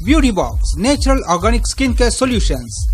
Beauty Box Natural Organic Skincare Solutions.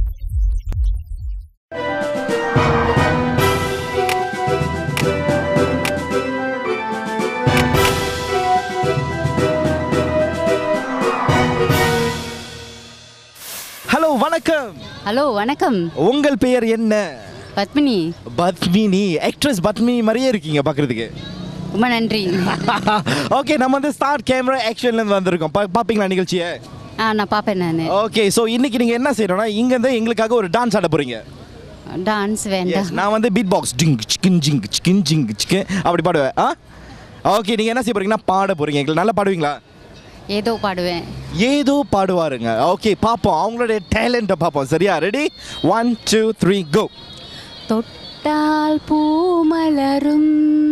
Hello வணக்கம் hello வணக்கம் உங்கள் பெயர் என்ன பத்மினி பத்மினி ஆக்ட்ரஸ் பத்மினி மாதிரியே இருக்கீங்க பார்க்கறதுக்கு ரொம்ப நன்றி ஓகே நம்ம வந்து ஸ்டார்ட் கேமரா ஆக்ஷன்ல இருந்து வந்திருக்கோம் பா- பாப்பீங்களா நிகழ்ச்சியை ஆ நான் பார்ப்பேன் நான் ஓகே ஸோ இன்னைக்கு நீங்க என்ன செய்யணும்னா இங்க இருந்து எங்களுக்காக ஒரு டான்ஸ் ஆட போறீங்க டான்ஸ் Yes, வேண்டாம் நான் வந்து beat box zing chicken zing chicken zing chicken அப்படி பாடுவேன் ஆ ஓகே நீங்க என்ன செய்ய போறீங்கன்னா பாட போறீங்க எங்களுக்கு நல்லா பாடுவீங்களா ஏதோ பாடுவேன் ஏதோ பாடுவாருங்க ஓகே பார்ப்போம் அவங்களுடைய டேலண்ட்டை பார்ப்போம் சரியா ready one two three go தொட்டால் பூ மலரும்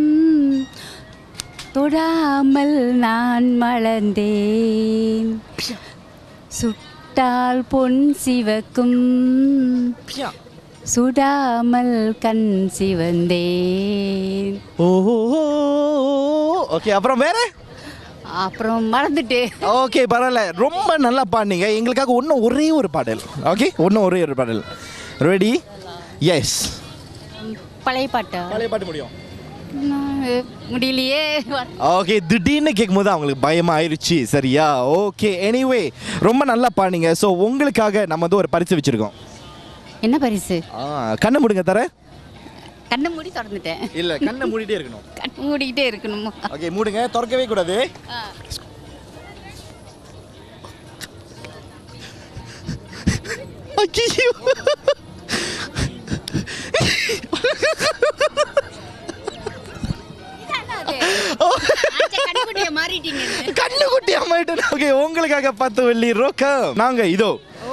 தொடாமல் நான் மலர்ந்தேன் சுட்டால் பொன் சிவக்கும் சுடாமல் கண் சிவந்தேன் ஓ ஓகே அப்புறம் வேற அப்புறம் மறந்துட்டு ஓகே பரவாயில்ல ரொம்ப நல்லா பாடினீங்க எங்களுக்காக இன்னும் ஒரே ஒரு பாடல் ஓகே இன்னும் ஒரே ஒரு பாடல் ரெடி எஸ் பழைய பாட்டா பழைய பாட்டு முடியும் நான் முடியலையே ஓகே திடீர்னு கேட்கும்போது அவங்களுக்கு பயமா ஆயிருச்சு சரியா ஓகே எனிவே ரொம்ப நல்லா பாடினீங்க ஸோ உங்களுக்காக நம்ம வந்து ஒரு பரிசு வச்சிருக்கோம் என்ன பரிசு ஆ கண்ணை மூடுங்க தர கண்ணை மூடி திறந்துட்டேன் இல்ல கண்ணை மூடிட்டே இருக்கணும் கண் மூடிக்கிட்டே இருக்கணுமா ஓகே மூடுங்க திறக்கவே கூடாது ஐயோ கண்ணுக்குட்டிய மாறிட்டீங்க கண்ணு குட்டி அம்மாயிட்டு ஓகே உங்களுக்காக பத்து வெள்ளி ரொக்கம் நாங்க இதோ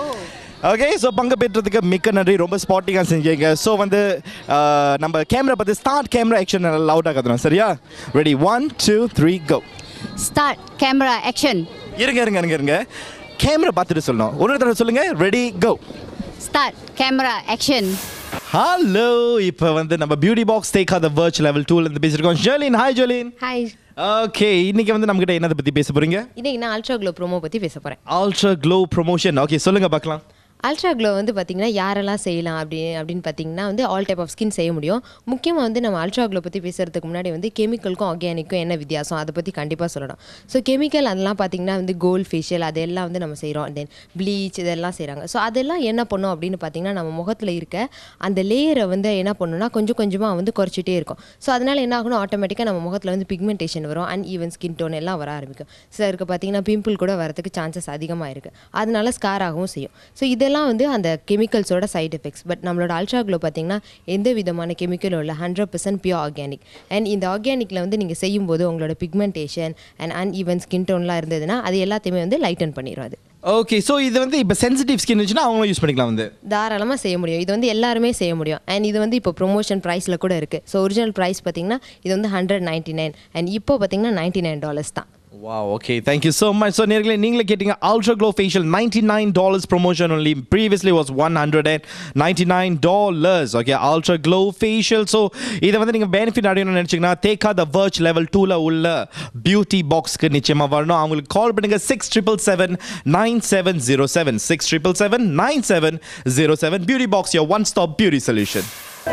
ஓகே ஸோ பங்கு பெற்றதுக்கு மிக்க நன்றி ரொம்ப ஸ்பாட்டிங்காக செஞ்சீங்க ஸோ வந்து ஆஹ், நம்ம கேமரா பார்த்து ஸ்டார்ட் கேமரா ஆக்ஷன் லவுட்டாக கத்துறோம் சரியா ready one two three go start camera action இருங்க இருங்க இருங்க இருங்க கேமரா பார்த்துட்டு சொல்லணும் ஒரு தடவை சொல்லுங்க ready go start camera action hello இப்போ வந்து நம்ம beauty box take the verge level டூல இருந்து பேசியிருக்கோம் Jelin hi Jelin hi okay இன்னைக்கு வந்து நம்ம கிட்ட என்னதை பத்தி பேச போறீங்க இன்னைக்கு நான் அல்ட்ரா க்ளோ ப்ரோமோ பற்றி பேச போகிறேன் அல்ட்ரா க்ளோ ப்ரொமோஷன் ஓகே சொல்லுங்க பார்க்கலாம் அல்ட்ரா க்ளோ வந்து பார்த்தீங்கன்னா யாரெல்லாம் செய்யலாம் அப்படி அப்படின்னு பார்த்தீங்கன்னா வந்து ஆல் டைப் ஆஃப் ஸ்கின் செய்ய முடியும் முக்கியமாக வந்து நம்ம அல்ட்ரா க்ளோ பற்றி பேசுறதுக்கு முன்னாடி வந்து கெமிக்கலுக்கும் ஆர்கானிக்கும் என்ன வித்தியாசம் அதை பற்றி கண்டிப்பாக சொல்லணும் ஸோ கெமிக்கல் அதெல்லாம் பார்த்தீங்கன்னா வந்து கோல்ட் ஃபேஷியல் அதெல்லாம் வந்து நம்ம செய்கிறோம் தென் ப்ளீச் இதெல்லாம் செய்கிறாங்க ஸோ அதெல்லாம் என்ன பண்ணும் அப்படின்னு பார்த்தீங்கன்னா நம்ம முகத்தில் இருக்க அந்த லேயரை வந்து என்ன பண்ணுன்னா கொஞ்சம் கொஞ்சமாக வந்து குறைச்சிட்டே இருக்கும் ஸோ அதனால் என்ன ஆகணும் ஆட்டோமேட்டிக்காக நம்ம முகத்தில் வந்து பிக்மெண்டேஷன் வரும் அண்ட் ஈவன் ஸ்கின் டோன் எல்லாம் வர ஆரம்பிக்கும் சிலருக்கு பார்த்தீங்கன்னா பிம்பிள் கூட வரதுக்கு சான்சஸ் அதிகமாக இருக்குது அதனால ஸ்கார் ஆகவும் செய்யும் ஸோ இதெல்லாம் வந்து அந்த கெமிக்கல்ஸோட சைடு எஃபெக்ட்ஸ் பட் நம்மளோட அல்ட்ரா க்ளோ பார்த்தீங்கன்னா எந்த விதமான கெமிக்கலும் இல்லை hundred percent pure organic and இந்த ஆர்கானிக்கில் வந்து நீங்கள் செய்யும்போது உங்களோட pigmentation and uneven skin டோன்லாம் இருந்ததுன்னா அது எல்லாத்தையுமே வந்து லைட்டன் பண்ணிடும் அது ஓகே ஸோ இது வந்து இப்போ சென்சிட்டிவ் ஸ்கின் இருந்துச்சுன்னா அவங்களும் யூஸ் பண்ணிக்கலாம் வந்து தாராளமாக செய்ய முடியும் இது வந்து எல்லாருமே செய்ய முடியும் அண்ட் இது வந்து இப்போ ப்ரொமோஷன் ப்ரைஸில் கூட இருக்குது ஸோ ஒரிஜினல் ப்ரைஸ் பார்த்தீங்கன்னா இது வந்து ஹண்ட்ரட் நைன்ட்டி நைன் அண்ட் இப்போ பார்த்தீங்கன்னா நைன்ட்டி நைன் டாலர்ஸ் தான் வா okay thank you so much so நேர்களே நீங்களே கேட்டீங்க ultra glow facial ninety nine dollars promotion only previously was one hundred and ninety nine dollars okay ultra glow facial so இதை வந்து நீங்கள் பெனிஃபிட் அடையணும்னு நினச்சிங்கன்னா தேக்கா த வர்ச் லெவல் டூவில் உள்ள பியூட்டி பாக்ஸ்க்கு நிச்சயமாக வரணும் அவங்களுக்கு கால் பண்ணுங்க six triple seven nine seven zero seven six triple seven nine seven zero seven beauty box your one stop beauty solution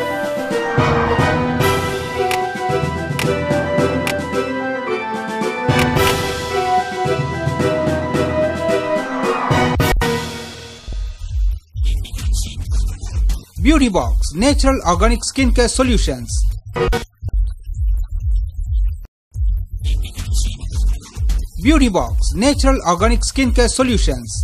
Beauty Box Natural Organic Skincare Solutions. Beauty Box Natural Organic Skincare Solutions.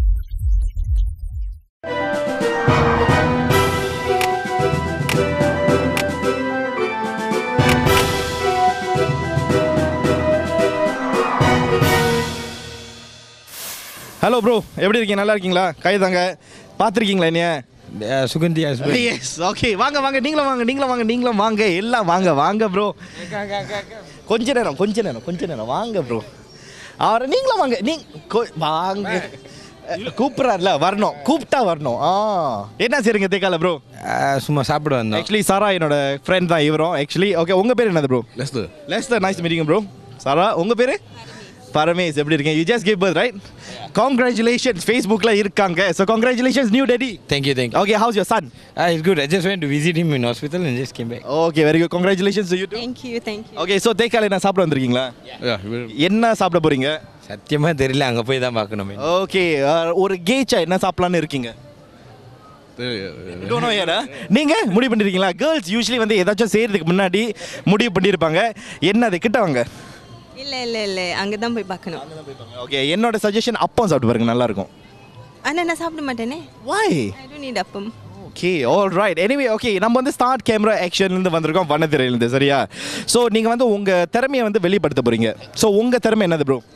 Hello bro எப்படி இருக்கீங்க நல்லா இருக்கீங்களா கை தாங்க பார்த்துருக்கீங்களா என்னைய சுகந்தியா S okay வாங்க வாங்க நீங்களும் வாங்க நீங்களும் வாங்க நீங்களும் வாங்க எல்லாம் வாங்க வாங்க ப்ரோ கொஞ்ச நேரம் கொஞ்ச நேரம் கொஞ்ச நேரம் வாங்க ப்ரோ அவரை நீங்களும் வாங்க நீ கொ- வாங்க கூப்பிட்றாருல வரணும் கூப்பிட்டா வரணும் ஆ என்ன செய்றீங்க தேக்கால ப்ரோ சும்மா சாப்பிட வந்தோம் ஆக்சுவலி சாரா என்னோட ஃப்ரெண்ட் தான் இவரும் ஆக்சுவலி ஓகே உங்க பேர் என்னது ப்ரோ லெஸ்து Lester nice meeting bro Sarah உங்க பேரு பரமேஷ் எப்படி இருக்கீங்க you just give birth right congratulations ஃபேஸ்புக்கில் இருக்காங்க so congratulations new daddy Thank you, thank you. Okay how's your son Ah, it's good. I just went to visit him in hospital and just came back. Okay very good congratulations you too Thank you, thank you. Okay so தேக்கால என்ன சாப்பிட வந்திருக்கீங்களா Yeah. என்ன சாப்பிட போறீங்க சத்தியமா தெரியல அங்க போய் தான் பார்க்கணும் ஓகே ஒரு கேச்சா என்ன சாப்பிடலான்னு இருக்கீங்க Don't know yet, ah? நீங்க முடிவு பண்ணிருக்கீங்களா கேர்ள்ஸ் யூஸ்வலி வந்து ஏதாச்சும் செய்யறதுக்கு முன்னாடி முடிவு பண்ணியிருப்பாங்க என்ன அது கிட்ட வாங்க இல்ல இல்ல இல்ல அங்க தான் போய் பார்க்கணும் ஓகே என்னோட சஜஷன் அப்பம் சாப்பிட்டு பாருங்க நல்லா இருக்கும் ஆனா நான் சாப்பிட மாட்டேனே why I don't need appam okay all right anyway okay நம்ம வந்து ஸ்டார்ட் கேமரா ஆக்ஷன்லேருந்து வந்திருக்கோம் வண்ணத்திரையிலேருந்து சரியா ஸோ நீங்கள் வந்து உங்கள் திறமையை வந்து வெளிப்படுத்த போகிறீங்க ஸோ உங்கள் திறமை என்னது ப்ரோ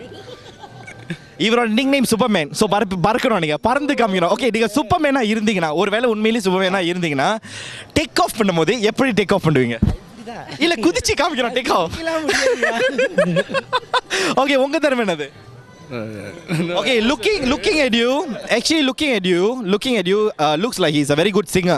இவரோட நிக் நேம் சூப்பர்மேன் ஸோ பறப்பு பறக்கணும் நீங்கள் பறந்து காமிக்கணும் ஓகே நீங்கள் சூப்பர்மேனாக இருந்தீங்கன்னா ஒருவேளை உண்மையிலேயே சூப்பர்மேனாக இருந்தீங்கன்னா டேக் ஆஃப் பண்ணும்போது எப்படி டேக் ஆஃப் பண்ணுவீங்க இல்ல குதிச்சு காமிக்கிறோம் டேக் ஆஃப் ஓகே உங்க திறமை என்னது okay looking looking at you actually looking at you looking at you uh, looks like he's a very good singer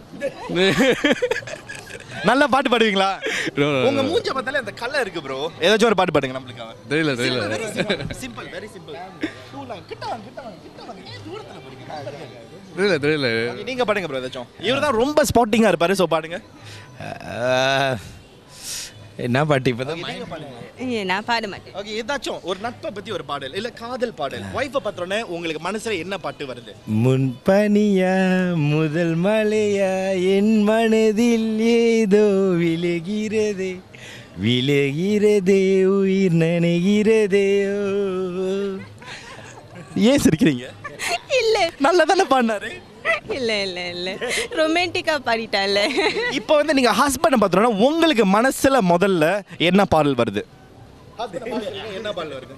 நல்ல பாட்டு பாடுவீங்களா No, no, உங்க no. மூஞ்ச பார்த்தாலே அந்த கலர் இருக்கு ப்ரோ ஏதாச்சும் ஒரு பாட்டு பாடுங்க நம்மளுக்கு தெரியல தெரியல சிம்பிள் வெரி சிம்பிள் கிட்ட வாங்க கிட்ட வாங்க கிட்ட வாங்க ஏன் தூரத்துல போறீங்க தெரியல தெரியல Okay, நீங்க பாடுங்க ப்ரோ ஏதாச்சும் இவர் தான் ரொம்ப ஸ்பாட்டிங்கா இருப்பாரு சோ பாடுங்க Ah, என்ன பாட்டு இப்பதான் ஏ, நான் பாட மாட்டேன் ஓகே ஏதாச்சும் ஒரு நட்பை பத்தி ஒரு பாடல் இல்ல காதல் பாடல் வைஃபை பத்திரனே உங்களுக்கு மனசுல என்ன பாட்டு வருது முன்பனியா முதல் மலையா என் மனதில் ஏதோ விழுகிறதே விழுகிறதே உயிர் நனைகிறதே ஓ. ஏன் சிரிக்கிறீங்க இல்ல நல்லா தானே பாடினாரு இல்ல இல்ல இல்ல ரொமான்டிக்கா பாடிட்டால இப்போ வந்து நீங்க ஹஸ்பண்ட் பார்த்தோம்னா உங்களுக்கு மனசுல முதல்ல என்ன பாடல் வருது என்ன பாடல் வருது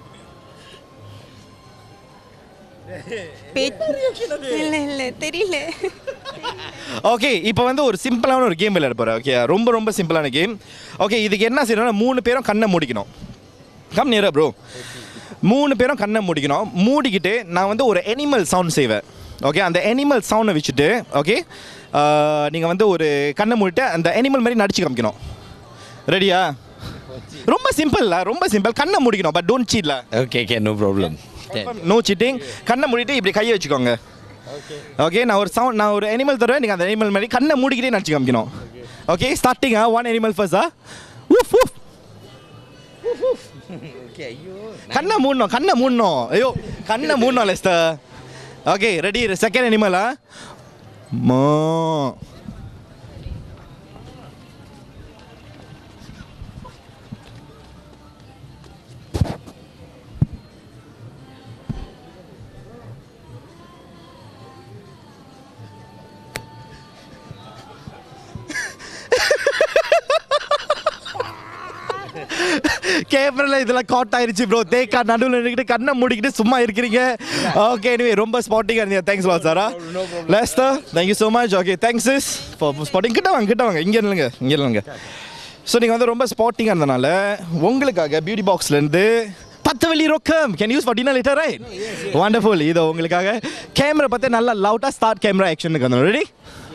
இல்ல இல்ல தெரியல ஓகே இப்போ வந்து ஒரு சிம்பிளான ஒரு கேம் விளையாட போறேன் ஓகே ரொம்ப ரொம்ப சிம்பிளான கேம் ஓகே இதுக்கு என்ன செய்யணும்னா மூணு பேரும் கண்ணை மூடிக்கணும் கம் நேரா ப்ரோ மூணு பேரும் கண்ணை மூடிக்கணும் மூடிக்கிட்டு நான் வந்து ஒரு அனிமல் சவுண்ட் செய்வேன் ஓகே அந்த அனிமல் சவுண்டை வச்சுட்டு ஓகே நீங்கள் வந்து ஒரு கண்ணை மூடிட்டு அந்த அனிமல் மாதிரி நடிச்சு காமிக்கணும் ரெடியா ரொம்ப சிம்பிள்ல ரொம்ப சிம்பிள் கண்ணை மூடிக்கணும் பட் டோன்ட் சீட்ல okay okay no problem no cheating கண்ணை மூடிட்டு இப்படி கையை வச்சுக்கோங்க ஓகே நான் ஒரு சவுண்ட் நான் ஒரு அனிமல் தருவேன் நீங்கள் அந்த அனிமல் மாதிரி கண்ணை மூடிக்கிட்டே நடிச்சு காமிக்கணும் ஓகே ஸ்டார்டிங்கா ஒன் அனிமல் ஃபர்ஸ்டா ஊஃப் ஊஃப் கண்ணை மூடணும் கண்ணை மூடணும் ஐயோ கண்ணை மூடணும் லெஸ்டர் ஓகே ரெடி செகண்ட் அனிமலா மா கேமரால இதெல்லாம் காட் ஆயிருச்சு ப்ரோ தேக்கா நடுவில் நின்றுக்கிட்டு கண்ணை மூடிக்கிட்டு சும்மா இருக்கிறீங்க ஓகே anyway ரொம்ப ஸ்பாட்டிங்காக இருந்தீங்க தேங்க்ஸ் லா Sarah Lester thank you so much okay thanks is for sporting கிட்ட வாங்க கிட்ட வாங்க இங்கே இல்லைங்க இங்கே இல்லைங்க ஸோ நீங்கள் வந்து ரொம்ப ஸ்பாட்டிங்காக இருந்தனால உங்களுக்காக பியூட்டி பாக்ஸ்லேருந்து பத்து வெள்ளி ரொக்கம் கேன் யூஸ் ஃபார் டின்னர் லிட்டர் ரைட் வண்டர்ஃபுல் இதோ உங்களுக்காக கேமரா பார்த்து நல்லா லவுட்டாக ஸ்டார்ட் கேமரா ஆக்ஷனுக்கு வந்து ready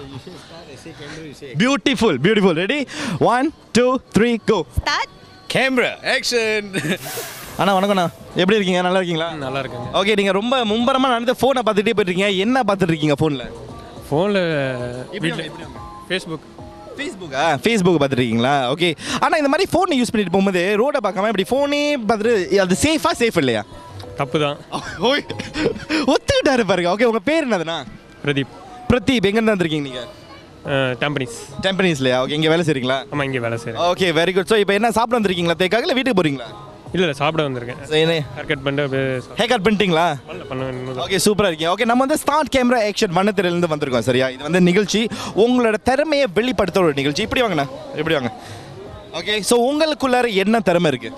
beautiful beautiful ready one two three go start camera action அண்ணா வணக்கம்ண்ணா எப்படி இருக்கீங்க நல்லா இருக்கீங்களா நல்லா இருக்குங்க ஓகே நீங்கள் ரொம்ப மும்பரமாக நடந்து ஃபோனை பார்த்துட்டே போயிட்டுருக்கீங்க என்ன பார்த்துட்டு இருக்கீங்க ஃபோனில் ஃபோனில் வீட்டில் ஃபேஸ்புக் ஃபேஸ்புக்கா ஃபேஸ்புக் பார்த்துருக்கீங்களா ஓகே ஆனால் இந்த மாதிரி ஃபோனை யூஸ் பண்ணிட்டு போகும்போது ரோடை பார்க்காம இப்படி ஃபோனே பார்த்துட்டு அது சேஃபாக சேஃப் இல்லையா தப்பு தான் ஓய் ஒத்துக்கிட்டாரு பாருங்க ஓகே உங்கள் பேர் என்னதுண்ணா பிரதீப் பிரதீப் எங்கேருந்து வந்திருக்கீங்க நீங்கள் டம்பனிஸ் டெம்பனிஸ்லையா ஓகே இங்கே வேலை செய்கிறீங்களா ஆமாம் இங்கே வேலை செய்கிறேன் ஓகே வெரி குட் ஸோ இப்போ என்ன சாப்பிட வந்திருக்கீங்களா தேக்காக இல்லை வீட்டுக்கு போகிறீங்களா இல்லை இல்லை சாப்பிட வந்திருக்கேன் ஹேர் கட் பண்ணிட்டு அப்படியே சாப்பிட- ஹேர் கட் பண்ணிட்டீங்களா பண்ணல பண்ண இன்னும் தான். ஓகே சூப்பராக இருக்கீங்க ஓகே நம்ம வந்து ஸ்டார்ட் கேமரா ஆக்ஷன் வண்ணத்திலிருந்து வந்திருக்கோம் சரியா இது வந்து நிகழ்ச்சி உங்களோட திறமையை வெளிப்படுத்துற ஒரு நிகழ்ச்சி இப்படி வாங்கண்ணா இப்படி வாங்க ஓகே ஸோ உங்களுக்குள்ளார என்ன திறமை இருக்கு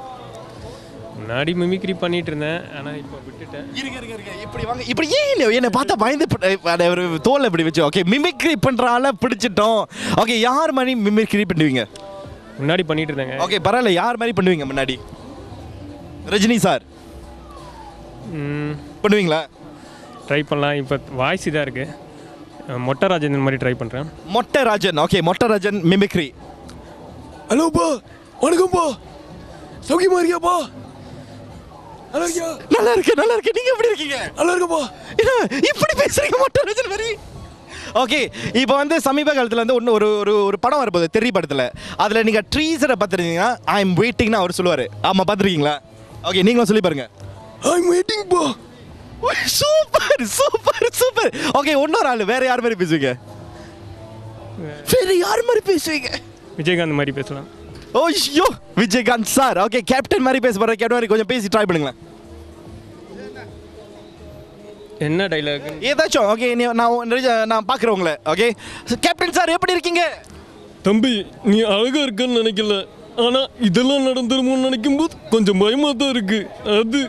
முன்னாடி மிமிக்ரி பண்ணிட்டு இருந்தேன் ஆனால் இப்போ விட்டுட்டேன் இருங்க இருங்க இருங்க இப்படி வாங்க இப்படி ஏன் இல்லை என்னை பார்த்தா பயந்து ப- அட, ஒரு தோல் இப்படி வச்சு ஓகே மிமிக்ரி பண்ற ஆளை பிடிச்சிட்டோம் ஓகே யார் மாதிரி மிமிக்ரி பண்ணுவீங்க முன்னாடி பண்ணிட்டு இருந்தேங்க ஓகே பரவாயில்ல யார் மாதிரி பண்ணுவீங்க முன்னாடி ரஜினி சார் பண்ணுவீங்களா ட்ரை பண்ணலாம் இப்போ வாய்ஸ் இதாக இருக்குது மொட்டை ராஜேந்திரன் மாதிரி ட்ரை பண்ணுறேன் மொட்டை ராஜன் ஓகே மொட்டை ராஜன் மிமிக்ரி ஹலோப்பா வணக்கம்ப்பா சௌக்கியமா இருக்கியாப்பா நல்லா இருக்கியா நல்லா இருக்கு நல்லா இருக்கு நீங்க எப்படி இருக்கீங்க நல்லா இருக்கப்பா என்ன இப்படி பேசுறீங்க மொட்டை ராஜன் மாதிரி ஓகே இப்போ வந்து சமீப காலத்தில் வந்து ஒன்று ஒரு ஒரு ஒரு படம் வரப்போகுது தெரி படத்தில் அதில் நீங்கள் ட்ரீசரை பார்த்துருந்தீங்கன்னா ஐ எம் வெயிட்டிங்னு அவர் சொல்லுவார் ஆமாம் பார்த்துருக்கீங்களா ஓகே நீங்களும் சொல்லி பாருங்க ஐ எம் வெயிட்டிங் பா சூப்பர் சூப்பர் சூப்பர் ஓகே இன்னொரு ஆள் வேற யார் மாதிரி பேசுவீங்க வேற யார் மாதிரி பேசுவீங்க விஜயகாந்த் மாதிரி பேசலாம் ஓ ஐயோ விஜயகாந்த் சார் ஓகே கேப்டன் மாதிரி பேச போற கேப்டன் மாதிரி கொஞ்சம் பேசி ட்ரை பண்ணுங்களேன் என்ன டைலாக் ஏதாச்சும் ஓகே நான் நிறைய- நான் பார்க்குறேன் உங்களை ஓகே கேப்டன் சார் எப்படி இருக்கீங்க தம்பி நீ அழகா இருக்கன்னு நினைக்கல ஆனா இதெல்லாம் நடந்துருமோன்னு நினைக்கும் போது கொஞ்சம் பயமா தான் இருக்கு அது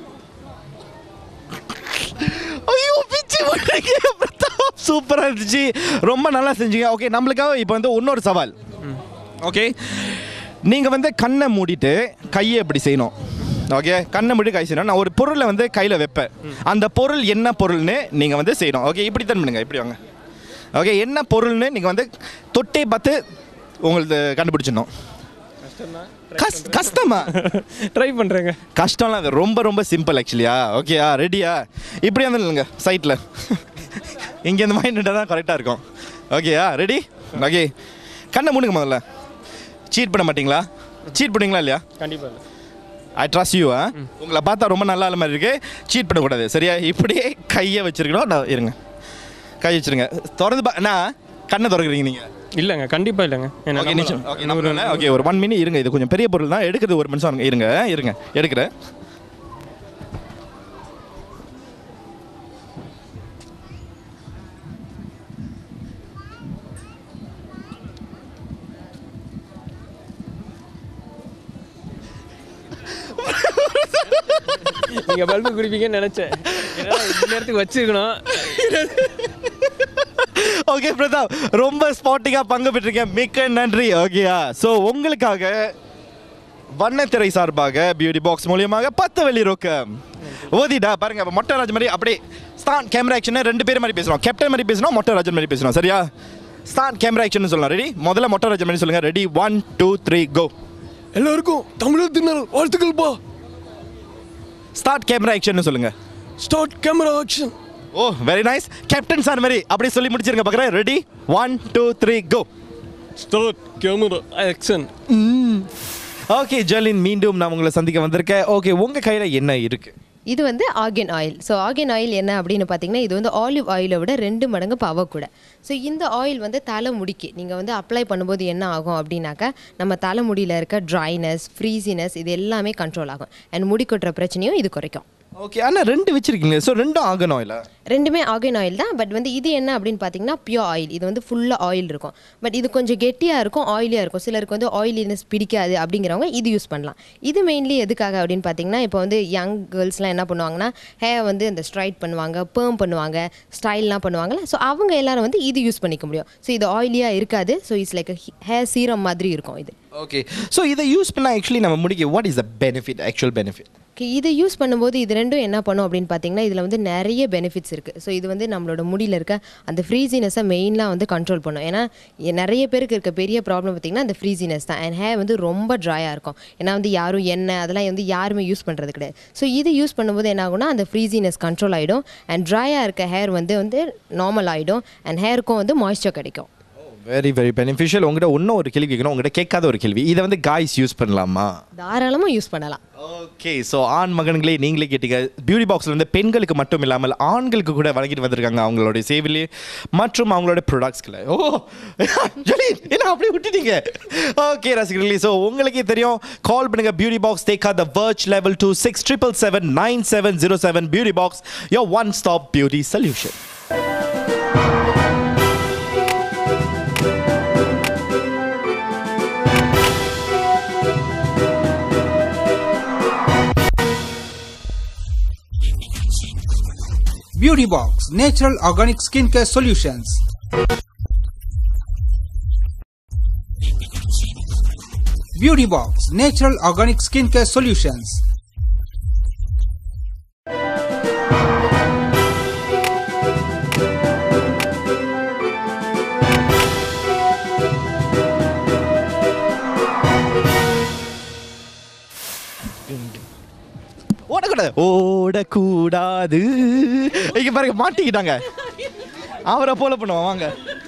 ஐயோ பிச்சு போடுறீங்க பிரதாப் சூப்பராக இருந்துச்சு ரொம்ப நல்லா செஞ்சீங்க ஓகே நம்மளுக்காக இப்போ வந்து இன்னொரு சவால் ஓகே நீங்கள் வந்து கண்ணை மூடிட்டு கையை இப்படி செய்யணும் ஓகே கண்ணை மூடி கை செய்யணும் நான் ஒரு பொருளை வந்து கையில் வைப்பேன் அந்த பொருள் என்ன பொருள்னு நீங்கள் வந்து செய்யணும் ஓகே இப்படி தான் பண்ணுங்க இப்படி வாங்க ஓகே என்ன பொருள்னு நீங்கள் வந்து தொட்டே பார்த்து உங்களுக்கு கண்டுபிடிச்சிடணும் கஷ் கஷ்டமா ட்ரை பண்றேங்க கஷ்டம்லாம் அது ரொம்ப ரொம்ப சிம்பிள் ஆக்சுவலியா ஓகேயா ரெடியா இப்படியே வந்துடுங்க சைட்டில் இங்கே இந்த மாதிரி நின்றா தான் கரெக்டாக இருக்கும் ஓகேயா ரெடி ஓகே கண்ணை மூடுங்க முதல்ல சீட் பண்ண மாட்டீங்களா சீட் பண்ணுவீங்களா இல்லையா கண்டிப்பா இல்ல. ஐ ட்ரஸ்ட் யூ உங்களை பார்த்தா ரொம்ப நல்லா மாதிரி இருக்கு சீட் பண்ணக்கூடாது சரியா இப்படியே கையை வச்சிருக்கணும் நான் இருங்க கை வச்சிருங்க திறந்து பா நான் கண்ணை திறக்குறீங்க நீங்கள் இல்லைங்க கண்டிப்பா இல்லைங்க என்ன ஓகே நிமிஷம் நம்பலாம். ஓகே நம்புறேன் ஓகே ஒரு ஒன் மினிட் இருங்க இது கொஞ்சம் பெரிய பொருள் தான் எடுக்கிறது ஒரு நிமிஷம் இருங்க இருங்க எடுக்கிறேன் நீங்க பல்பு குடிப்பீங்கன்னு நினைச்சேன் என்னடா இந்த நேரத்துக்கு வச்சிருக்கணும் ஓகே பிரதாப் ரொம்ப ஸ்பாட்டிங்காக பங்கு பெற்றிருக்கேன் மிக்க நன்றி ஓகேயா ஸோ உங்களுக்காக வண்ணத்திரை சார்பாக பியூட்டி பாக்ஸ் மூலியமாக பத்து வெள்ளி ரொக்கம் ஓதிடா பாருங்க அப்ப மொட்டை ராஜ் மாதிரி அப்படியே ஸ்டான் கேமரா ஆக்ஷன் ரெண்டு பேர் மாதிரி பேசுறோம் கேப்டன் மாதிரி பேசணும் மொட்டை ராஜன் மாதிரி பேசணும் சரியா ஸ்டான் கேமரா ஆக்ஷன் சொல்லலாம் ரெடி முதல்ல மொட்டை ராஜன் மாதிரி சொல்லுங்க ready one two three go எல்லாருக்கும் தமிழர் திணறல் வாழ்த்துக்கள் பா ஸ்டார்ட் கேமரா ஆக்ஷன் சொல்லுங்க start camera action oh very nice captain sir மாதிரி அப்படியே சொல்லி முடிச்சிருங்க பார்க்குறேன் ready one two three go start camera action okay Jelin மீண்டும் நான் உங்களை சந்திக்க வந்திருக்கேன் ஓகே உங்க கையில என்ன இருக்கு இது வந்து argan oil so argan oil என்ன அப்படின்னு பார்த்தீங்கன்னா இது வந்து ஆலிவ் ஆயிலை விட ரெண்டு மடங்கு பவர் கூட ஸோ இந்த ஆயில் வந்து தலைமுடிக்கு நீங்கள் வந்து அப்ளை பண்ணும்போது என்ன ஆகும் அப்படின்னாக்கா நம்ம தலைமுடியில் இருக்க ட்ரைனஸ் ஃப்ரீசினஸ் இது எல்லாமே கண்ட்ரோல் ஆகும் அண்ட் முடி கொட்டுற பிரச்சனையும் இது குறைக்கும் ஓகே ஆனா ரெண்டு வச்சிருக்கீங்க ஸோ ரெண்டும் ஆகணும் இல்ல ரெண்டுமே ஆர்கன் ஆயில் தான் பட் வந்து இது என்ன அப்படின்னு பார்த்தீங்கன்னா பியூர் ஆயில் இது வந்து ஃபுல்லாக ஆயில் இருக்கும் பட் இது கொஞ்சம் கெட்டியாக இருக்கும் ஆயிலியாக இருக்கும் சிலருக்கு வந்து ஆயிலினஸ் பிடிக்காது அப்படிங்கிறவங்க இது யூஸ் பண்ணலாம் இது மெயின்லி எதுக்காக அப்படின்னு பார்த்தீங்கன்னா இப்போ வந்து யங் கேர்ள்ஸ்லாம் என்ன பண்ணுவாங்கன்னா ஹேர் வந்து இந்த ஸ்ட்ரைட் பண்ணுவாங்க பேர்ம் பண்ணுவாங்க ஸ்டைல்லாம் பண்ணுவாங்கல்ல ஸோ அவங்க எல்லாரும் வந்து இது யூஸ் பண்ணிக்க முடியும் ஸோ இது ஆயிலியாக இருக்காது so it's like hair serum மாதிரி இருக்கும் இது ஓகே ஸோ இதை யூஸ் பண்ணா ஆக்சுவலி நம்ம முடிக்க what is the benefit actual benefit Okay, இதை யூஸ் பண்ணும்போது இது ரெண்டும் என்ன பண்ணும் அப்படின்னு பார்த்தீங்கன்னா இதில் வந்து நிறைய பெனிஃபிட்ஸ் இருக்குது ஸோ இது வந்து நம்மளோட முடியில் இருக்க அந்த ஃப்ரீசினஸை மெயினாக வந்து கண்ட்ரோல் பண்ணும் ஏன்னா எ- நிறைய பேருக்கு இருக்க பெரிய ப்ராப்ளம் பார்த்தீங்கன்னா அந்த ஃப்ரீசினஸ் தான் அண்ட் ஹேர் வந்து ரொம்ப ட்ரையாக இருக்கும் ஏன்னா வந்து யாரும் எண்ணெய் அதெல்லாம் வந்து யாருமே யூஸ் பண்ணுறது கிடையாது ஸோ இது யூஸ் பண்ணும்போது என்ன ஆகும்னா அந்த ஃப்ரீசினஸ் கண்ட்ரோல் ஆகிடும் அண்ட் ட்ரையாக இருக்க ஹேர் வந்து வந்து நார்மல் ஆகிடும் அண்ட் ஹேருக்கும் வந்து மாய்ஸ்சர் கிடைக்கும் வெரி வெரி பெனிஃபிஷியல் உங்ககிட்ட இன்னும் ஒரு கேள்வி கேட்கணும் உங்ககிட்ட கேட்காத ஒரு கேள்வி இதை வந்து காய்ஸ் யூஸ் பண்ணலாமா தாராளமாக யூஸ் பண்ணலாம் ஓகே ஸோ ஆண் மகன்களே நீங்களே கேட்டீங்க பியூட்டி பாக்ஸில் வந்து பெண்களுக்கு மட்டும் இல்லாமல் ஆண்களுக்கு கூட வழங்கிட்டு வந்திருக்காங்க அவங்களுடைய சேவையிலே மற்றும் அவங்களோட ப்ராடக்ட்ஸ்களை ஓ ஜொலி என்ன அப்படியே விட்டுட்டீங்க ஓகே ரசிகர்களே ஸோ உங்களுக்கே தெரியும் கால் பண்ணுங்க beauty box take the verge level two six triple seven nine seven zero seven beauty box your one stop beauty solution Beauty Box Natural Organic Skincare Solutions. Beauty Box Natural Organic Skincare Solutions. ஓட ஓடக்கூடாது ஓடக்கூடாது இங்க பாருங்க மாட்டிக்கிட்டாங்க அவரை போல பண்ணுவோம் வாங்க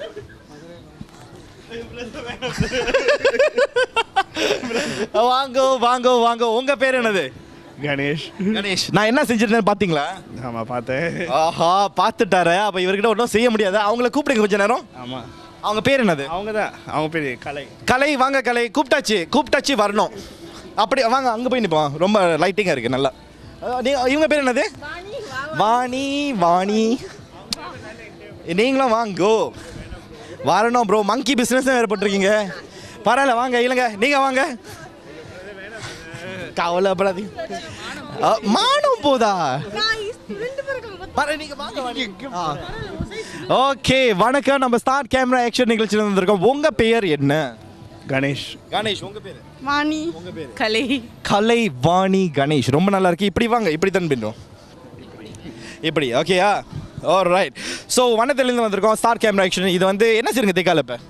வாங்கோ வாங்கோ வாங்கோ உங்க பேர் என்னது கணேஷ் கணேஷ் நான் என்ன செஞ்சிருந்தேன் பாத்தீங்களா ஆமாம் பார்த்தேன் ஆஹா பார்த்துட்டாரு அப்ப இவர்கிட்ட ஒன்றும் செய்ய முடியாது அவங்கள கூப்பிடுங்க கொஞ்ச நேரம் ஆமாம் அவங்க பேர் என்னது அவங்க தான் அவங்க பேர் கலை கலை வாங்க கலை கூப்பிட்டாச்சு கூப்பிட்டாச்சு வரணும் அப்படி வாங்க அங்கே போய் நிற்போம் ரொம்ப லைட்டிங்காக இருக்கு நல்லா அஹ், நீ இவங்க பேர் என்னது வாணி வாணி நீங்களும் வாங்கோ வரணும் ப்ரோ மங்கி பிஸ்னஸ் வேறு பண்ணிருக்கீங்க பரவாயில்ல வாங்க இல்லைங்க நீங்கள் வாங்க கவலைப்படாதீங்க அஹ், மானம் போதா ஓகே வணக்கம் நம்ம ஸ்டார்ட் கேமரா ஆக்ஷன் நிகழ்ச்சியில் வந்திருக்கோம் உங்க பெயர் என்ன கணேஷ் கணேஷ் உங்க பேர் வாணி கலை கலை வாணி கணேஷ் ரொம்ப நல்லா இருக்கு இப்படி வாங்க இப்படி தான் பின்னோம் இப்படி ஓகேயா ஓ ரைட் ஸோ வனத்திலேருந்து வந்திருக்கோம் ஸ்டார் கேமரா ஆக்ஷன் இது வந்து என்ன செய்யுங்க தேக்கால இப்போ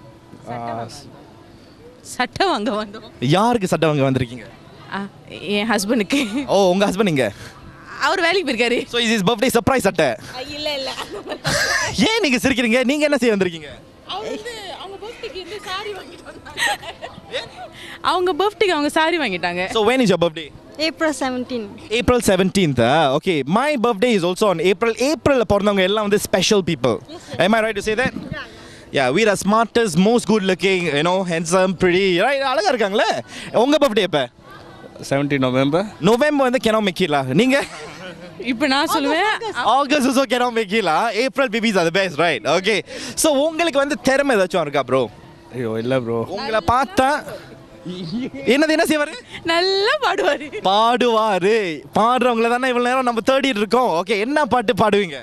சட்டை வாங்க வந்தோம் யாருக்கு சட்டை வாங்க வந்திருக்கீங்க ஆ, என் ஹஸ்பண்டுக்கு ஓ உங்க ஹஸ்பண்ட் இங்க அவர் வேலைக்கு போயிருக்காரு ஸோ இது இஸ் பர்த்டே சர்ப்ரைஸ் சட்டை இல்ல இல்ல ஏன் நீங்க சிரிக்கிறீங்க நீங்க என்ன செய்ய வந்திருக்கீங்க அவங்க பர்த்டேக்கு வந்து சாரி வாங்கிட்டு வந்தாங்க அவங்க பர்த்டேக்கு அவங்க சாரி வாங்கிட்டாங்க so when is your birthday April seventeen April seventeenth okay my birthday is also on April ஏப்ரலில் பிறந்தவங்க எல்லாம் வந்து special people am I right to say that yeah we are smartest most good looking you know handsome pretty right அழகா இருக்காங்களே உங்க birthday எப்போ seventeen November November வந்து கெனோ மெக்கிலா நீங்க இப்போ நான் சொல்லுவேன் ஆகஸ்ட் also கெனோ மெக்கிலா ஏப்ரல் பேபிஸ் அது பெஸ்ட் ரைட் ஓகே ஸோ உங்களுக்கு வந்து திறமை ஏதாச்சும் இருக்கா ப்ரோ ஐயோ இல்லை ப்ரோ உங்களை பார்த்தா என்னது என்ன செய்வாரு நல்லா பாடுவாரு பாடுவாரு பாடுறவங்கள தானே இவ்வளவு நேரம் நம்ம தேடிட்டு இருக்கோம் ஓகே என்ன பாட்டு பாடுவீங்க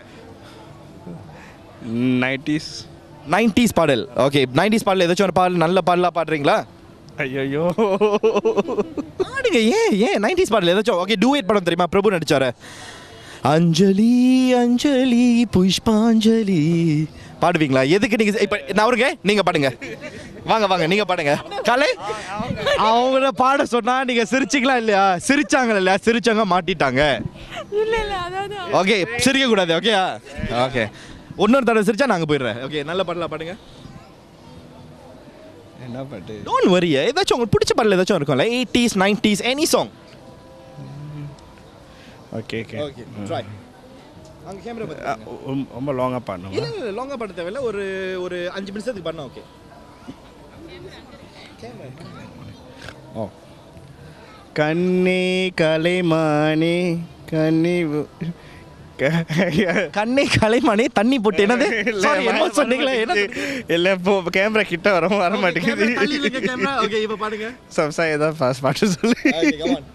நைன்டிஸ் நைன்டிஸ் பாடல் ஓகே நைன்டிஸ் பாடல் ஏதாச்சும் ஒரு பாடல் நல்ல பாடலாக பாடுறீங்களா ஐயோ பாடுங்க ஏன் ஏன் நைன்டிஸ் பாடல் ஏதாச்சும் ஓகே டூயட் படம் தெரியுமா பிரபு நடிச்சாரு அஞ்சலி அஞ்சலி புஷ்பாஞ்சலி பாடுவீங்களா எதுக்கு நீங்க இப்ப நான் அவருங்க நீங்க பாடுங்க வாங்க வாங்க நீங்க பாடுங்க கலை அவங்கள பாட சொன்னா நீங்க சிரிச்சிங்களா இல்லையா சிரிச்சாங்க இல்லையா சிரிச்சாங்க மாட்டிட்டாங்க இல்ல இல்ல அதாவது ஓகே சிரிக்க கூடாது ஓகேயா ஓகே இன்னொரு தடவை சிரிச்சா நாங்க போயிடுறேன் ஓகே நல்ல பாடலாம் பாடுங்க என்ன பாட்டு டோன்ட் வரி ஏதாச்சும் உங்களுக்கு பிடிச்ச பாடல் ஏதாச்சும் இருக்கும்ல eighties nineties any song okay okay okay try அங்க கேமரா ரொம்ப லாங்காக பாடணும் இல்ல இல்ல லாங்கா பாட தேவையில்ல ஒரு ஒரு அஞ்சு நிமிஷத்துக்கு பண்ணா ஓகே ஓ கண்ணே கலைமானே கண்ணி கண்ணே கலைமானே தண்ணி போட்டு என்னது சாரி என்ன சொன்னீங்களே என்ன இல்லை இப்போ கேமரா கிட்ட வர வர மாட்டேங்குது கேமரா ஓகே இப்போ பாடுங்க சம்சா ஏதாவது பாஸ் பாட்டு சொல்லு ஓகே கம் ஆன்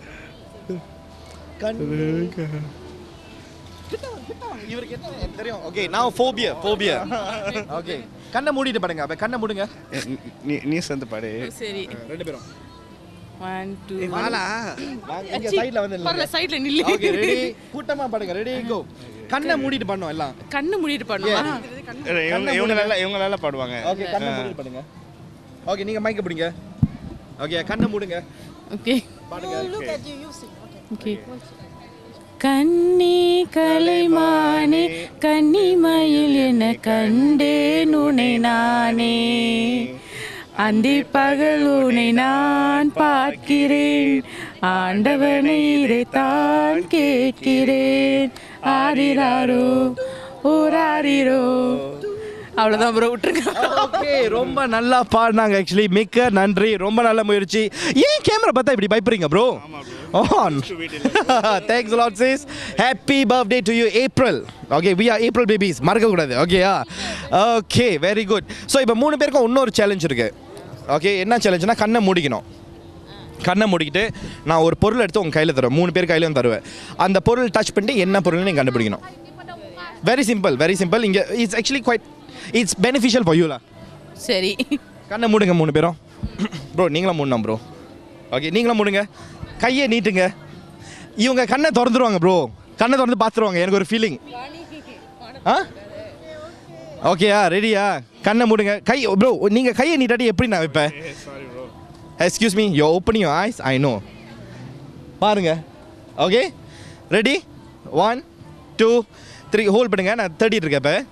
இவருக்கு என்ன எனக்கு தெரியும் ஓகே நான் ஃபோபியா ஃபோபியா ஓகே கண்ணை மூடிட்டு பாடுங்க அப்ப கண்ணை மூடுங்க நீ நீ சேர்ந்து பாடு சரி ரெண்டு பேரும் ஒன் டூ வாங்க இங்க சைடுல வந்து பரல சைடுல நில்லு ஓகே ரெடி கூட்டமா பாடுங்க ரெடி கோ கண்ணை மூடிட்டு பண்ணோம் எல்லாம் கண்ணு மூடிட்டு பாடணுமா இவங்க இவங்க நல்லா இவங்க நல்லா பாடுவாங்க ஓகே கண்ணை மூடிட்டு பண்ணுங்க ஓகே நீங்க மைக்க பிடிங்க ஓகே கண்ணை மூடுங்க ஓகே பாடுங்க ஓகே கண்ணே கலைமானே கன்னிமயில் என கண்டேன் உனை நானே அந்தி பகல் உனை நான் பார்க்கிறேன் ஆண்டவனை இதைத்தான் கேட்கிறேன் ஆரிராரோ ஓராரிரோ அவ்வளோதான் ப்ரோ விட்டுருங்க ஓகே ரொம்ப நல்லா பாடினாங்க ஆக்சுவலி மிக்க நன்றி ரொம்ப நல்ல முயற்சி ஏன் கேமரா பார்த்தா இப்படி பயப்படுறீங்க ப்ரோ ஆன் thanks lot sis happy birthday to you April okay we are April babies மறக்கக்கூடாது ஓகேயா ஓகே வெரி குட் ஸோ இப்போ மூணு பேருக்கும் இன்னொரு சேலஞ்ச் இருக்கு ஓகே என்ன சேலஞ்சுனா கண்ணை மூடிக்கணும் கண்ணை மூடிக்கிட்டு நான் ஒரு பொருள் எடுத்து உங்கள் கையில் தருவேன் மூணு பேர் கையிலும் தருவேன் அந்த பொருள் டச் பண்ணிட்டு என்ன பொருள்னு நீங்கள் கண்டுபிடிக்கணும் வெரி சிம்பிள் வெரி சிம்பிள் இங்கே it's actually quite it's beneficial for யூலா சரி கண்ணை மூடுங்க மூணு பேரும் ப்ரோ நீங்களும் மூடணும் ப்ரோ ஓகே நீங்களும் மூடுங்க கையை நீட்டுங்க இவங்க கண்ணை திறந்துருவாங்க ப்ரோ கண்ணை திறந்து பார்த்துருவாங்க எனக்கு ஒரு ஃபீலிங் ஆ ஓகேயா ரெடியா கண்ணை மூடுங்க கை ப்ரோ நீங்கள் கையை நீட்டாட்டி எப்படி நான் வைப்பேன் excuse me you're opening you eyes I know பாருங்க okay ready one two three hold பண்ணுங்க நான் தேர்ட்டிட்டு இருக்கேன் இப்போ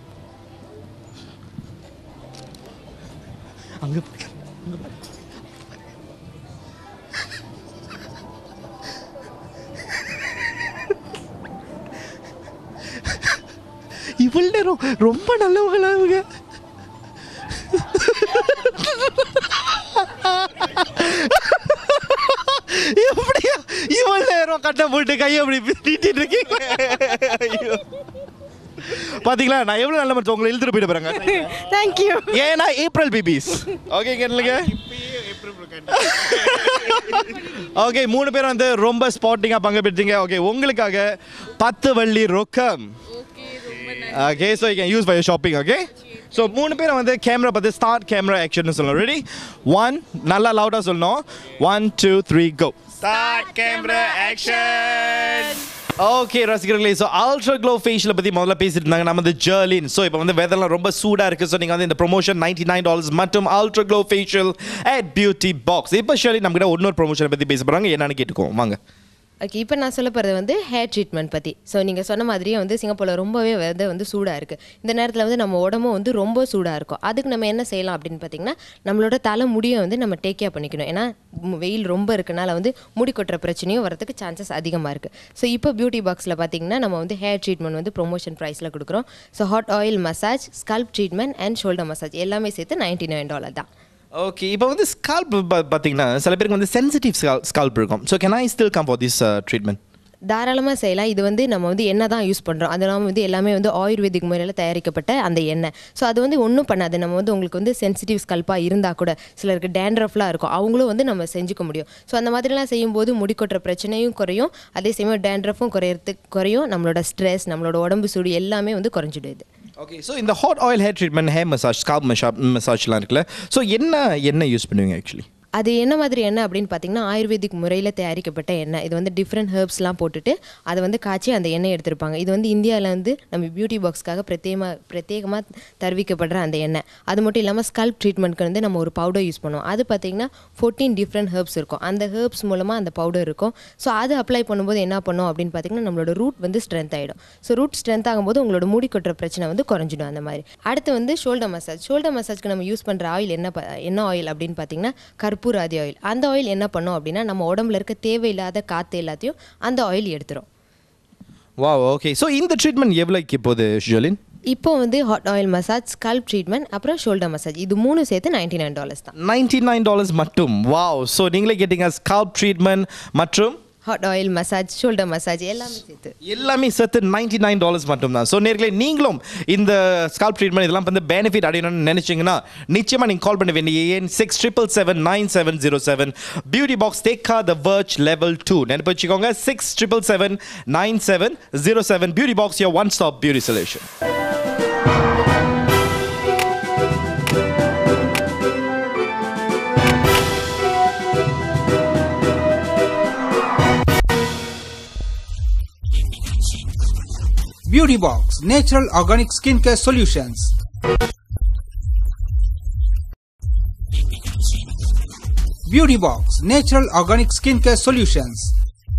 அங்கே இவ்வளோ நேரம் ரொம்ப நல்லவங்களா அவங்க எப்படியா இவ்வளோ நேரம் கட்டை போட்டு கையை அப்படி நீட்டிட்டு இருக்கீங்க ஐயோ பாத்தீங்களா நான் எவ்வளவு நல்ல மனுஷன் உங்களை இழுத்துட்டு போயிட்டு போறாங்க தேங்க்யூ ஏன்னா ஏப்ரல் பேபிஸ் ஓகே கேளுங்க ஓகே மூணு பேரும் வந்து ரொம்ப ஸ்பாட்டிங்கா பங்கு பெற்றீங்க ஓகே உங்களுக்காக பத்து வள்ளி ரொக்கம் okay so you can use for shopping okay so மூணு பேரும் வந்து கேமரா பார்த்து ஸ்டார்ட் கேமரா ஆக்ஷன் சொல்லணும் ரெடி ஒன் நல்லா லவுடாக சொல்லணும் one two three go start camera action okay ரசிகர்களே ஸோ அல்ட்ரா க்ளோ ஃபேஷியலை பற்றி முதல்ல பேசிட்டு இருந்தாங்க நம்ம வந்து ஜெர்லின் ஸோ இப்போ வந்து வெதர்லாம் ரொம்ப சூடாக இருக்குது ஸோ நீங்கள் வந்து இந்த ப்ரொமோஷன் நைன்டி நைன் டாலர்ஸ் மற்றும் ultra glow facial at beauty box இப்போ ஷர்லி நம்ம கிட்ட இன்னொரு ப்ரொமோஷனை பற்றி பேச போகிறாங்க என்னன்னு கேட்டுக்கோம் வாங்க ஓகே இப்போ நான் சொல்ல போகிறது வந்து ஹேர் ட்ரீட்மெண்ட் பற்றி ஸோ நீங்கள் சொன்ன மாதிரியே வந்து சிங்கப்பூரில் ரொம்பவே வெதர் வந்து சூடாக இருக்குது இந்த நேரத்தில் வந்து நம்ம உடம்பும் வந்து ரொம்ப சூடாக இருக்கும் அதுக்கு நம்ம என்ன செய்யலாம் அப்படின்னு பார்த்தீங்கன்னா நம்மளோட தலை முடியை வந்து நம்ம டேக் கேர் பண்ணிக்கணும் ஏன்னா ம், வெயில் ரொம்ப இருக்கனால வந்து முடி கொட்டுற பிரச்சனையும் வரதுக்கு சான்சஸ் அதிகமாக இருக்குது ஸோ இப்போ பியூட்டி பாக்ஸில் பார்த்தீங்கன்னா நம்ம வந்து ஹேர் ட்ரீட்மெண்ட் வந்து ப்ரொமோஷன் ப்ரைஸில் கொடுக்குறோம் so hot oil massage scalp treatment and shoulder massage எல்லாமே சேர்த்து நைன்டி நைன் டாலர் தான் ஓகே இப்போ வந்து ஸ்கால்ப் பார்த்தீங்கன்னா சில பேருக்கு வந்து சென்சிட்டிவ் ஸ்கால்ப் இருக்கும் so can I still come for this treatment தாராளமாக செய்யலாம் இது வந்து நம்ம வந்து எண்ணெய் தான் யூஸ் பண்ணுறோம் அது இல்லாமல் வந்து எல்லாமே வந்து ஆயுர்வேதிக் முறையில் தயாரிக்கப்பட்ட அந்த எண்ணெய் ஸோ அது வந்து ஒன்றும் பண்ணாது நம்ம வந்து உங்களுக்கு வந்து சென்சிட்டிவ் ஸ்கல்ப்பாக இருந்தால் கூட சிலருக்கு டேண்ட்ரஃப்லாம் இருக்கும் அவங்களும் வந்து நம்ம செஞ்சுக்க முடியும் ஸோ அந்த மாதிரிலாம் செய்யும்போது முடி கொட்டுற பிரச்சனையும் குறையும் அதே சமயம் டேண்ட்ரஃபும் குறையறதுக்கு குறையும் நம்மளோட ஸ்ட்ரெஸ் நம்மளோட உடம்பு சூடு எல்லாமே வந்து குறைஞ்சிடுது ஓகே ஸோ இந்த hot oil hair treatment hair massage scalp massage மசாஜ்லாம் இருக்குல்ல ஸோ என்ன என்ன யூஸ் பண்ணுவீங்க ஆக்சுவலி அது என்ன மாதிரி எண்ணெய் அப்படின்னு பார்த்தீங்கன்னா ஆயுர்வேதிக் முறையில் தயாரிக்கப்பட்ட எண்ணெய் இது வந்து டிஃப்ரெண்ட் ஹெர்ப்ஸ்லாம் போட்டுட்டு அதை வந்து காய்ச்சி அந்த எண்ணெய் எடுத்திருப்பாங்க இது வந்து இந்தியாவில் வந்து நம்ம பியூட்டி பாக்ஸ்க்காக பிரத்யேகமாக பிரத்யேகமாக தருவிக்கப்படுற அந்த எண்ணெய் அது மட்டும் இல்லாமல் ஸ்கல்ப் ட்ரீட்மெண்ட்க்கு வந்து நம்ம ஒரு பவுடர் யூஸ் பண்ணுவோம் அது பார்த்தீங்கன்னா ஃபோர்டீன் டிஃப்ரெண்ட் ஹெர்ப்ஸ் இருக்கும் அந்த ஹெர்ப்ஸ் மூலமாக அந்த பவுடர் இருக்கும் ஸோ அது அப்ளை பண்ணும்போது என்ன பண்ணும் அப்படின்னு பார்த்தீங்கன்னா நம்மளோட ரூட் வந்து ஸ்ட்ரென்த் ஆகிடும் ஸோ ரூட் ஸ்ட்ரென்த் ஆகும்போது உங்களோட முடி கொட்டுற பிரச்சனை வந்து குறைஞ்சிடும் அந்த மாதிரி அடுத்து வந்து ஷோல்டர் மசாஜ் ஷோல்டர் மசாஜ்க்கு நம்ம யூஸ் பண்ணுற ஆயில் என்ன ப- என்ன ஆயில் அப்படின்னு பார்த்தீங்கன்னா கற்பூராதி ஆயில் அந்த ஆயில் என்ன பண்ணும் அப்படின்னா நம்ம உடம்புல இருக்க தேவையில்லாத காற்று எல்லாத்தையும் அந்த ஆயில் எடுத்துரும் வா ஓகே ஸோ இந்த ட்ரீட்மெண்ட் எவ்வளோக்கு போகுது ஷர்லின் இப்போ வந்து hot oil massage scalp treatment அப்புறம் ஷோல்டர் மசாஜ் இது மூணு சேர்த்து நைன்டி நைன் டாலர்ஸ் தான் நைன்டி நைன் டாலர்ஸ் மட்டும் வாவ் ஸோ நீங்களே கேட்டீங்க ஸ்கால்ப் ட்ரீட்மெண்ட் மற்றும் hot oil massage shoulder massage எல்லாமே சேர்த்து எல்லாமே சேர்த்து நைன்டி நைன் டாலர்ஸ் மட்டும் தான் ஸோ நேர்களே நீங்களும் இந்த ஸ்கால்ப் ட்ரீட்மெண்ட் இதெல்லாம் வந்து பெனிஃபிட் அடையணும்னு நினைச்சீங்கன்னா நிச்சயமாக நீங்கள் கால் பண்ண வேண்டிய ஏன் six triple seven nine seven zero seven beauty box டேக்கா த வர்ச் லெவல் டூ நினைப்பு வச்சுக்கோங்க six triple seven nine seven zero seven beauty box your one stop beauty solution Beauty Box Natural Organic Skincare Solutions. Beauty Box Natural Organic Skincare Solutions.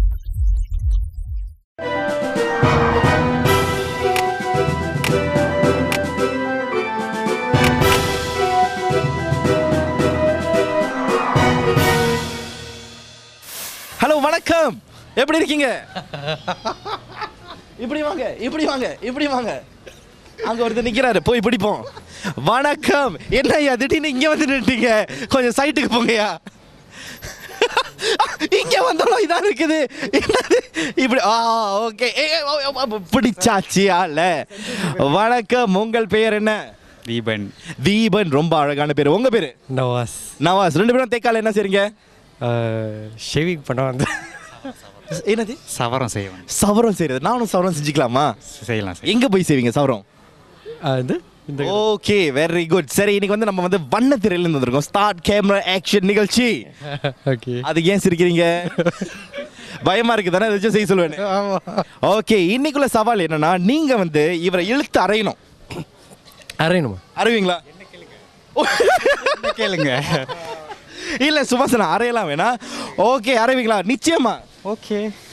Hello வணக்கம் எப்படி இருக்கீங்க இப்படி வாங்க இப்படி வாங்க இப்படி வாங்க அங்க ஒருத்தர் நிக்கிறாரு போய் பிடிப்போம் வணக்கம் என்ன ஐயா திடீர்னு இங்க வந்து நின்றுட்டீங்க கொஞ்சம் சைட்டுக்கு போங்கய்யா இங்க வந்தாலும் இதா இருக்குது என்னது இப்படி ஆ ஓகே பிடிச்சாச்சு ஆள வணக்கம் உங்கள் பெயர் என்ன தீபன் தீபன் ரொம்ப அழகான பேர் உங்க பேரு நவாஸ் நவாஸ் ரெண்டு பேரும் தேக்கால என்ன செய்றீங்க ஷேவிங் பண்ண வந்து என்னது சவரம் செய்வேன் சவரம் செய்யறது நானும் சவரம் செஞ்சுக்கலாமா செய்யலாம் சார் எங்க போய் செய்வீங்க சவரம் இது இந்த ஓகே வெரி குட் சரி இன்னைக்கு வந்து நம்ம வந்து வண்ண திரையில இருந்து வந்திருக்கோம் ஸ்டார்ட் கேமரா ஆக்ஷன் நிகழ்ச்சி ஓகே அதுக்கு ஏன் சிரிக்கிறீங்க பயமா இருக்கு தானே ஏதாச்சும் செய்ய சொல்லுவேன் ஓகே இன்னைக்குள்ள சவால் என்னன்னா நீங்க வந்து இவரை இழுத்து அறையணும் அரையணுமா அறைவீங்களா கேளுங்க இல்ல சுபாசனா அறையலாம் வேணா ஓகே அறைவீங்களா நிச்சயமா ஓகே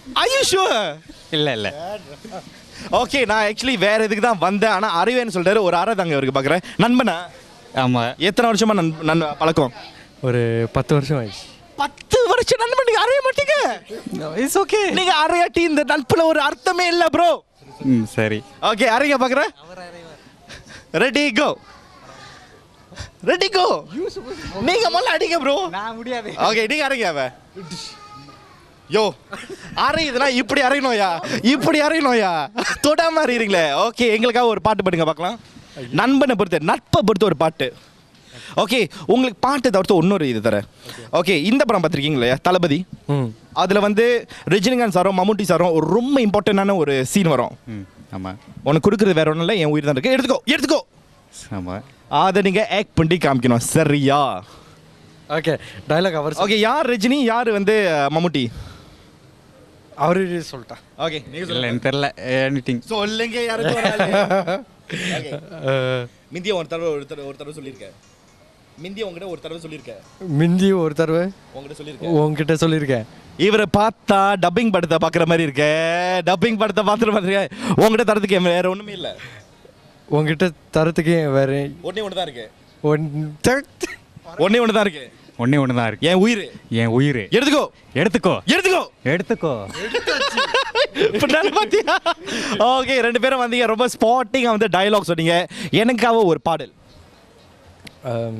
ஐயோ ஷூர் இல்லை இல்லை ஓகே நான் ஆக்சுவலி வேற இதுக்கு தான் வந்தேன் ஆனா அறிவேன்னு சொல்றாரு ஒரு அறை தாங்க இவருக்கு பார்க்குறேன் நண்பனா ஆமாம் எத்தனை வருஷமா நண் நண் பழக்கம் ஒரு பத்து வருஷம் ஆயிடுச்சு பத்து வருஷம் நண்பன் நீங்க அறைய மாட்டீங்க இட்ஸ் ஓகே நீங்க அறையாட்டி இந்த நட்புல ஒரு அர்த்தமே இல்ல ப்ரோ ம் சரி ஓகே அறைங்க பார்க்குறேன் ரெடி கோ ரெடி கோ நீங்க முதல்ல அடிங்க ப்ரோ நான் முடியாது ஓகே நீங்க அறைங்க அவ யோ அறையுதுனா இப்படி அறையணும்யா இப்படி அறையணும்யா தொடாம அறியறீங்களே ஓகே எங்களுக்காக ஒரு பாட்டு பாடுங்க பார்க்கலாம் நண்பனை பொறுத்து நட்பை பொறுத்து ஒரு பாட்டு ஓகே உங்களுக்கு பாட்டு தவிர்த்து இன்னொரு இது தரேன் ஓகே இந்த படம் பார்த்துருக்கீங்களா தளபதி ம் அதில் வந்து ரஜினிகாந்த் சாரும் மம்முட்டி சாரும் ஒரு ரொம்ப இம்பார்ட்டண்டான ஒரு சீன் வரும் ம் ஆமாம் உனக்கு கொடுக்குறது வேற ஒன்றும் இல்லை என் உயிர் தான் இருக்கு எடுத்துக்கோ எடுத்துக்கோ ஆமாம் அதை நீங்கள் ஆக்ட் பண்ணி காமிக்கணும் சரியா ஓகே டைலாக் அவர் ஓகே யார் ரஜினி யார் வந்து அஹ், மம்முட்டி அவரு சொல்லிட்டா ஓகே இல்லை எனக்கு தெரில எனிதிங் சொல்லுங்க யாருக்கு மிந்திய ஒரு தடவை ஒரு தடவை ஒரு தடவை சொல்லியிருக்கேன் மிந்திய உங்ககிட்ட ஒரு தடவை சொல்லியிருக்கேன் மிந்தி ஒரு தடவை உங்ககிட்ட சொல்லியிருக்கேன் உங்ககிட்ட சொல்லியிருக்கேன் இவரை பார்த்தா டப்பிங் படத்தை பார்க்குற மாதிரி இருக்க டப்பிங் படத்தை பார்த்துற மாதிரி இருக்கே. உங்ககிட்ட தரத்துக்கு வேற ஒன்றுமே இல்லை உங்ககிட்ட தரத்துக்கு வேற ஒன்றே ஒன்று தான் இருக்கு ஒன் ஒன்றே ஒன்று தான் இருக்கு ஒன்றே ஒன்று தான் இருக்கு என் உயிர் என் உயிர் எடுத்துக்கோ எடுத்துக்கோ எடுத்துக்கோ எடுத்துக்கோ பின்னால பாத்தியா ஓகே ரெண்டு பேரும் வந்தீங்க ரொம்ப ஸ்பாட்டிங்காக வந்து டயலாக் சொன்னீங்க எனக்காக ஒரு பாடல் Um,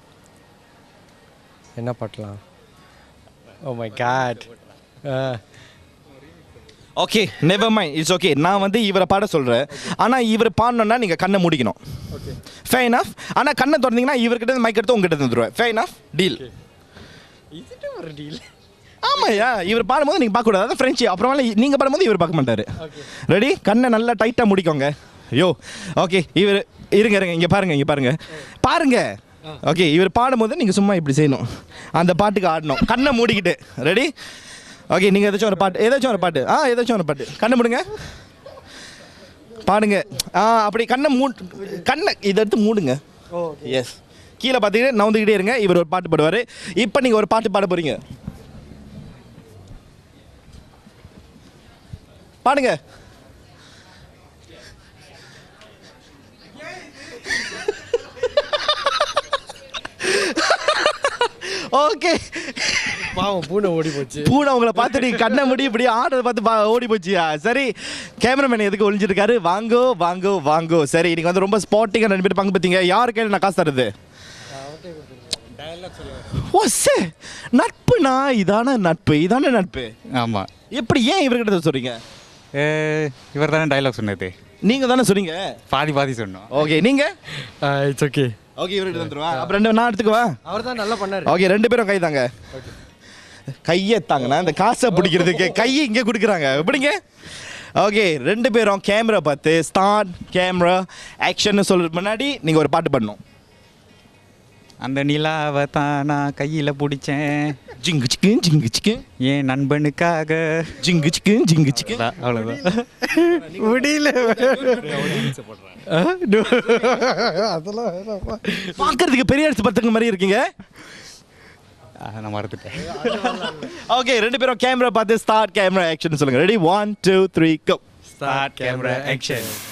என்ன பாட்டலாம் oh my God okay never mind it's okay நான் வந்து இவரை பாட சொல்கிறேன் ஆனால் இவர் பாடணுன்னா நீங்கள் கண்ணை முடிக்கணும் ஃபே enough ஆனால் கண்ணை திறந்தீங்கன்னா இவர்கிட்ட இருந்து மைக் எடுத்து உங்ககிட்ட தந்துடுவேன் ஃபே enough டீல் ஒரு டீல் ஆமாய்யா இவர் பாடும்போது நீங்கள் பார்க்கக்கூடாது அதான் ஃப்ரெண்ட்ஷி அப்புறமா நீங்கள் பாடும்போது இவர் பார்க்க மாட்டார் ரெடி கண்ணை நல்லா டைட்டாக முடிக்கோங்க ஐயோ ஓகே இவர் இருங்க இருங்க இங்கே பாருங்க இங்கே பாருங்க பாருங்க ஓகே இவர் பாடும்போது நீங்கள் சும்மா இப்படி செய்யணும் அந்த பாட்டுக்கு ஆடணும் கண்ணை மூடிக்கிட்டு ரெடி ஓகே நீங்கள் ஏதாச்சும் ஒரு பாட்டு ஏதாச்சும் ஒரு பாட்டு ஆ ஏதாச்சும் ஒரு பாட்டு கண்ணை மூடுங்க பாடுங்க ஆ அப்படி கண்ணை மூ கண்ணை இதை எடுத்து மூடுங்க எஸ் கீழே பார்த்துக்கிட்டு நவுந்துக்கிட்டே இருங்க இவர் ஒரு பாட்டு பாடுவார் இப்போ நீங்கள் ஒரு பாட்டு பாட போகிறீங்க பாடுங்க ஓகே பாவம் பூனை ஓடி போச்சு பூனை உங்களை பார்த்து நீ கண்ணை முடி இப்படி ஆடுறத பார்த்து பா- ஓடி போச்சியா சரி கேமராமேன் எதுக்கு ஒளிஞ்சிருக்காரு வாங்கோ வாங்கோ வாங்கோ சரி இன்னைக்கு வந்து ரொம்ப ஸ்பாட்டிங்காக ரெண்டு பேர் பங்கு பார்த்தீங்க யார் கையில் நான் காசு தருது ஓ சே நட்புனா இதான நட்பு இதான நட்பு ஆமாம் எப்படி ஏன் இவர்கிட்ட சொல்றீங்க இவர் தானே டைலாக் சொன்னது நீங்க தானே சொன்னீங்க பாதி பாதி சொன்னோம் ஓகே நீங்க இட்ஸ் ஓகே ஓகே இவர்கிட்ட தந்துருவா அப்புறம் ரெண்டு நான் எடுத்துக்குவா அவர் தான் நல்லா பண்ணாரு ஓகே ரெண்டு பேரும் கை தாங்க கையை தாங்கண்ணா இந்த காசை பிடிக்கிறதுக்கு கையை இங்கே கொடுக்குறாங்க எப்படிங்க ஓகே ரெண்டு பேரும் கேமரா பார்த்து ஸ்டார்ட் கேமரா ஆக்ஷன் சொல்றதுக்கு முன்னாடி நீங்கள் ஒரு பாட்டு பண்ணணும் அந்த நிலாவை தான் நான் கையில் பிடிச்சேன் ஜிங்கு சிக்கு ஜிங்கு சிக்கு என் நண்பனுக்காக ஜிங்கு சிக்கு ஜிங்கு சிக்கு அவ்வளோதான் முடியல அதெல்லாம் பார்க்கறதுக்கு பெரிய அரசு பத்துக்கு மாதிரி இருக்கீங்க நான் மறந்துட்டேன் ஓகே ரெண்டு பேரும் கேமரா பார்த்து ஸ்டார்ட் கேமரா ஆக்ஷன் சொல்லுங்க ready one two three go start camera action